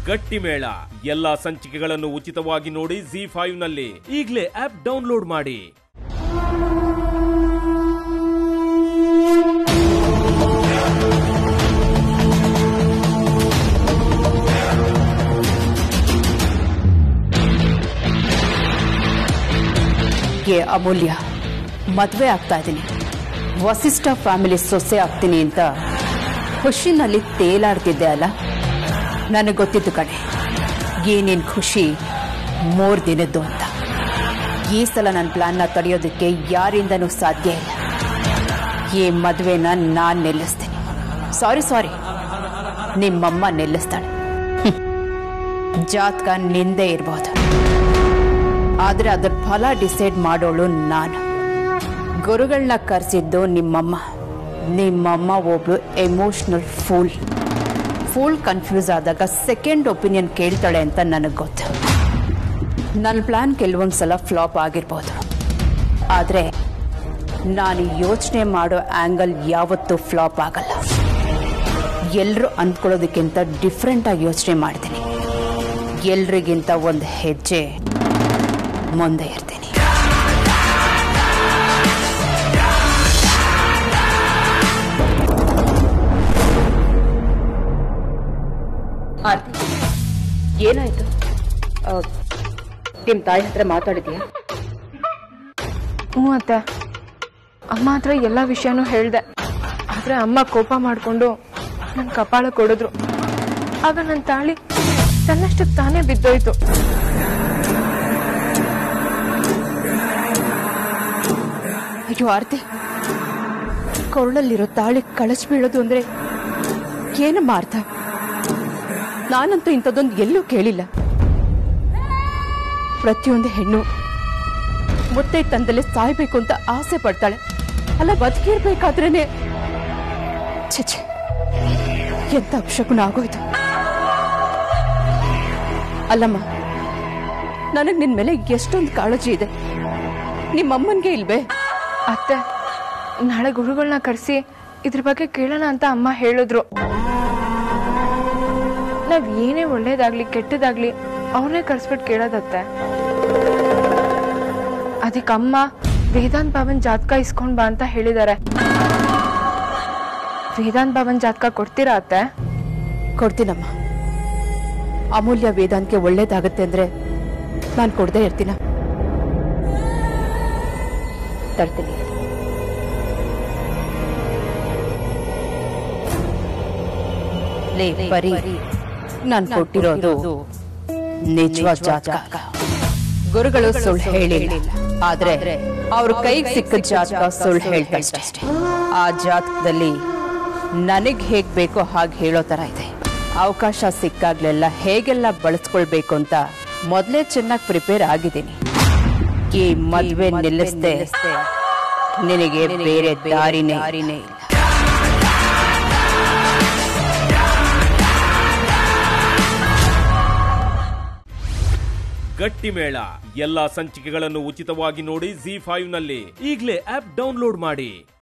ಗಟ್ಟಿ ಮೇಳ ಎಲ್ಲಾ ಸಂಚಿಕೆಗಳನ್ನು ಉಚಿತವಾಗಿ ನೋಡಿ ಜಿ ಫೈವ್ ನಲ್ಲಿ ಈಗಲೇ ಆಪ್ ಡೌನ್ಲೋಡ್ ಮಾಡಿ ಗೆ ಅಮೂಲ್ಯ ಮದುವೆ ಆಗ್ತಾ ಇದ್ದೀನಿ ವಸಿಷ್ಠ ಫ್ಯಾಮಿಲಿ ಸೊಸೆ ಆಗ್ತೀನಿ ಅಂತ ಖುಷಿನಲ್ಲಿ ತೇಲಾಡ್ತಿದ್ದೆ ಅಲ್ಲ ನನಗೆ ಗೊತ್ತಿತ್ತು ಕಣೆ ಈ ನಿನ್ ಖುಷಿ ಮೂರು ದಿನದ್ದು ಅಂತ ಈ ಸಲ ನನ್ನ ಪ್ಲಾನ್ನ ತಡೆಯೋದಕ್ಕೆ ಯಾರಿಂದನೂ ಸಾಧ್ಯ ಇಲ್ಲ ಈ ಮದುವೆನ ನಾನು ನಿಲ್ಲಿಸ್ತೀನಿ ಸಾರಿ ಸಾರಿ ನಿಮ್ಮಮ್ಮ ನಿಲ್ಲಿಸ್ತಾಳೆ ಹ್ಮ್. ಜಾತಕ ನಿಂದೆ ಇರ್ಬೋದು ಆದ್ರೆ ಅದರ ಫಲ ಡಿಸೈಡ್ ಮಾಡೋಳು ನಾನು ಗುರುಗಳನ್ನ ಕರೆಸಿದ್ದು ನಿಮ್ಮಮ್ಮ ನಿಮ್ಮಮ್ಮ ಒಬ್ಳು ಎಮೋಷನಲ್ ಫೂಲ್ ಫೂಲ್ ಕನ್ಫ್ಯೂಸ್ ಆದಾಗ ಸೆಕೆಂಡ್ ಒಪಿನಿಯನ್ ಕೇಳ್ತಾಳೆ ಅಂತ ನನಗೆ ಗೊತ್ತು ನನ್ನ ಪ್ಲಾನ್ ಕೆಲವೊಂದು ಸಲ ಫ್ಲಾಪ್ ಆಗಿರ್ಬೋದು ಆದರೆ ನಾನು ಯೋಚನೆ ಮಾಡೋ ಆ್ಯಂಗಲ್ ಯಾವತ್ತೂ ಫ್ಲಾಪ್ ಆಗಲ್ಲ ಎಲ್ಲರೂ ಅಂದ್ಕೊಳ್ಳೋದಕ್ಕಿಂತ ಡಿಫ್ರೆಂಟಾಗಿ ಯೋಚನೆ ಮಾಡ್ತೀನಿ ಎಲ್ರಿಗಿಂತ ಒಂದು ಹೆಜ್ಜೆ ಮುಂದೆ ಇರ್ತೀನಿ ಆರ್ತಿ ಏನಾಯ್ತು ನಿಮ್ಮ ತಾಯಿ ಹತ್ರ ಮಾತಾಡಿದ್ಯಾ ಹ್ಞೂ ಅತ್ತೆ ಅಮ್ಮ ಹತ್ರ ಎಲ್ಲ ವಿಷಯನೂ ಹೇಳ್ದೆ ಆದರೆ ಅಮ್ಮ ಕೋಪ ಮಾಡಿಕೊಂಡು ನನ್ನ ಕಪಾಳ ಕೊಡಿದ್ರು ಆಗ ನನ್ನ ತಾಳಿ ತನ್ನಷ್ಟಕ್ಕೆ ತಾನೇ ಬಿದ್ದೋಯ್ತು ಅಯ್ಯೋ ಆರ್ತಿ ಕೊರಳಲ್ಲಿರೋ ತಾಳಿ ಕಳಚಿ ಬೀಳೋದು ಅಂದ್ರೆ ಏನಮ್ಮ ಅರ್ಥ ನಾನಂತೂ ಇಂಥದ್ದೊಂದು ಎಲ್ಲೂ ಕೇಳಿಲ್ಲ ಪ್ರತಿಯೊಂದು ಹೆಣ್ಣು ಮುತ್ತೈ ತಂದಲ್ಲೇ ಸಾಯ್ಬೇಕು ಅಂತ ಆಸೆ ಪಡ್ತಾಳೆ ಅಲ್ಲ ಬದುಕಿರ್ಬೇಕಾದ್ರೇನೆ ಛೆ ಛೆ, ಎಂತ ಅಪಶಕುನ ಆಗೋಯ್ತು ಅಲ್ಲಮ್ಮ ನನಗ್ ನಿನ್ ಮೇಲೆ ಎಷ್ಟೊಂದು ಕಾಳಜಿ ಇದೆ ನಿಮ್ಮಮ್ಮನ್ಗೆ ಇಲ್ವೇ ಅತ್ತೆ ನಾಳೆ ಗುರುಗಳನ್ನ ಕರೆಸಿ ಇದ್ರ ಬಗ್ಗೆ ಕೇಳೋಣ ಅಂತ ಅಮ್ಮ ಹೇಳಿದ್ರು ನಾವ್ ಏನೇ ಒಳ್ಳೇದಾಗ್ಲಿ ಕೆಟ್ಟದಾಗ್ಲಿ ಅವ್ರನ್ನೇ ಕರ್ಸ್ಬಿಟ್ಟು ಕೇಳೋದತ್ತೆ ಅದಕ್ಕೆ ಅಮ್ಮ ವೇದಾಂತ್ ಭವನ್ ಜಾತಕ ಇಸ್ಕೊಂಡ್ ಬಾ ಅಂತ ಹೇಳಿದ್ದಾರೆ ವೇದಾಂತ್ ಭವನ್ ಜಾತಕ ಕೊಡ್ತೀರಾ ಅತ್ತೆ ಕೊಡ್ತೀನಮ್ಮ ಅಮೂಲ್ಯ ವೇದಾಂತ್ಗೆ ಒಳ್ಳೇದಾಗತ್ತೆ ಅಂದ್ರೆ ನಾನು ಕೊಡದೇ ಇರ್ತೀನ ತರ್ತೀನಿ ಲೇ ಬರೀ ನಾನು ಕೊಟ್ಟಿರೋದು ನಿಜವಾದ ಜಾತಕ ಗುರುಗಳು ಸುಳ್ಳು ಹೇಳಿಲ್ಲ ಆದ್ರೆ ಅವ್ರ ಕೈಗೆ ಸಿಕ್ಕ ಜಾತಕ ಸುಳ್ಳು ಹೇಳ್ತಷ್ಟೇ ಆ ಜಾತಕದಲ್ಲಿ ನನಗ್ ಹೇಗ್ ಬೇಕೋ ಹಾಗೆ ಹೇಳೋ ತರ ಇದೆ ಅವಕಾಶ ಸಿಕ್ಕಾಗ್ಲೆಲ್ಲ ಹೇಗೆಲ್ಲ ಬಳಸ್ಕೊಳ್ಬೇಕು ಅಂತ ಮೊದಲೇ ಚೆನ್ನಾಗಿ ಪ್ರಿಪೇರ್ ಆಗಿದ್ದೀನಿ ಈ ಮದ್ವೆ ನಿಲ್ಲಿಸ್ದೆ ನಿನಗೆ ಬೇರೆ ದಾರಿನೇ ಇಲ್ಲ ಗಟ್ಟಿ ಮೇಳ ಎಲ್ಲಾ ಸಂಚಿಕೆಗಳನ್ನು ಉಚಿತವಾಗಿ ನೋಡಿ ಜಿ ಫೈವ್ ನಲ್ಲಿ ಈಗಲೇ ಆಪ್ ಡೌನ್ಲೋಡ್ ಮಾಡಿ